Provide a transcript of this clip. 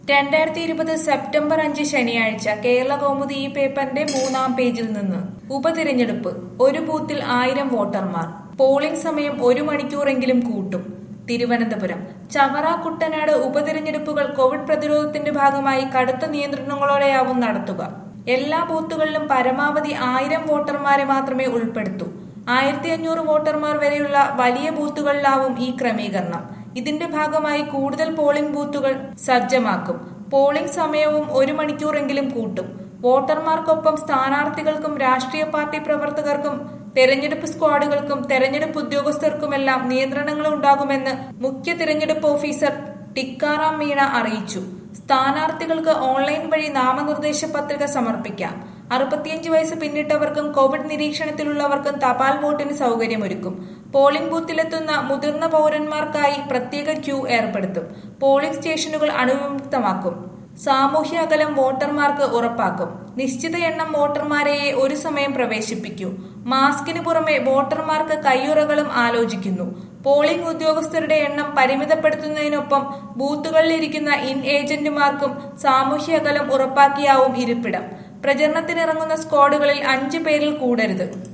രണ്ടായിരത്തി ഇരുപത് സെപ്റ്റംബർ അഞ്ച് ശനിയാഴ്ച കേരള കൗമുദി ഈ പേപ്പറിന്റെ മൂന്നാം പേജിൽ നിന്ന് ഉപതിരഞ്ഞെടുപ്പ് ഒരു ബൂത്തിൽ ആയിരം വോട്ടർമാർ പോളിംഗ് സമയം ഒരു മണിക്കൂറെങ്കിലും കൂട്ടും തിരുവനന്തപുരം ചവറ കുട്ടനാട് ഉപതിരഞ്ഞെടുപ്പുകൾ കോവിഡ് പ്രതിരോധത്തിന്റെ ഭാഗമായി കടുത്ത നിയന്ത്രണങ്ങളോടെയാവും നടത്തുക എല്ലാ ബൂത്തുകളിലും പരമാവധി ആയിരം വോട്ടർമാരെ മാത്രമേ ഉൾപ്പെടുത്തൂ ആയിരത്തി അഞ്ഞൂറ് വോട്ടർമാർ വരെയുള്ള വലിയ ബൂത്തുകളിലാവും ഈ ക്രമീകരണം ഇതിന്റെ ഭാഗമായി കൂടുതൽ പോളിംഗ് ബൂത്തുകൾ സജ്ജമാക്കും പോളിംഗ് സമയവും ഒരു മണിക്കൂറെങ്കിലും കൂട്ടും വോട്ടർമാർക്കൊപ്പം സ്ഥാനാർത്ഥികൾക്കും രാഷ്ട്രീയ പാർട്ടി പ്രവർത്തകർക്കും തെരഞ്ഞെടുപ്പ് സ്ക്വാഡുകൾക്കും തെരഞ്ഞെടുപ്പ് ഉദ്യോഗസ്ഥർക്കുമെല്ലാം നിയന്ത്രണങ്ങൾ ഉണ്ടാകുമെന്ന് മുഖ്യ തിരഞ്ഞെടുപ്പ് ഓഫീസർ ടിക്കാറാം മീണ അറിയിച്ചു സ്ഥാനാർത്ഥികൾക്ക് ഓൺലൈൻ വഴി നാമനിർദ്ദേശ പത്രിക സമർപ്പിക്കാം അറുപത്തിയഞ്ച് വയസ്സ് പിന്നിട്ടവർക്കും കോവിഡ് നിരീക്ഷണത്തിലുള്ളവർക്കും തപാൽ വോട്ടിന് സൗകര്യമൊരുക്കും പോളിംഗ് ബൂത്തിലെത്തുന്ന മുതിർന്ന പൗരന്മാർക്കായി പ്രത്യേക ക്യൂ ഏർപ്പെടുത്തും പോളിംഗ് സ്റ്റേഷനുകൾ അണുവിമുക്തമാക്കും സാമൂഹ്യ അകലം വോട്ടർമാർക്ക് ഉറപ്പാക്കും നിശ്ചിത എണ്ണം വോട്ടർമാരെയെ ഒരു സമയം പ്രവേശിപ്പിക്കൂ മാസ്കിന് പുറമെ വോട്ടർമാർക്ക് കയ്യുറകളും ആലോചിക്കുന്നു പോളിംഗ് ഉദ്യോഗസ്ഥരുടെ എണ്ണം പരിമിതപ്പെടുത്തുന്നതിനൊപ്പം ബൂത്തുകളിലിരിക്കുന്ന ഇൻ ഏജന്റുമാർക്കും സാമൂഹ്യ അകലം ഉറപ്പാക്കിയാവും ഇരിപ്പിടം പ്രചരണത്തിനിറങ്ങുന്ന സ്ക്വാഡുകളിൽ അഞ്ചു പേരിൽ കൂടരുത്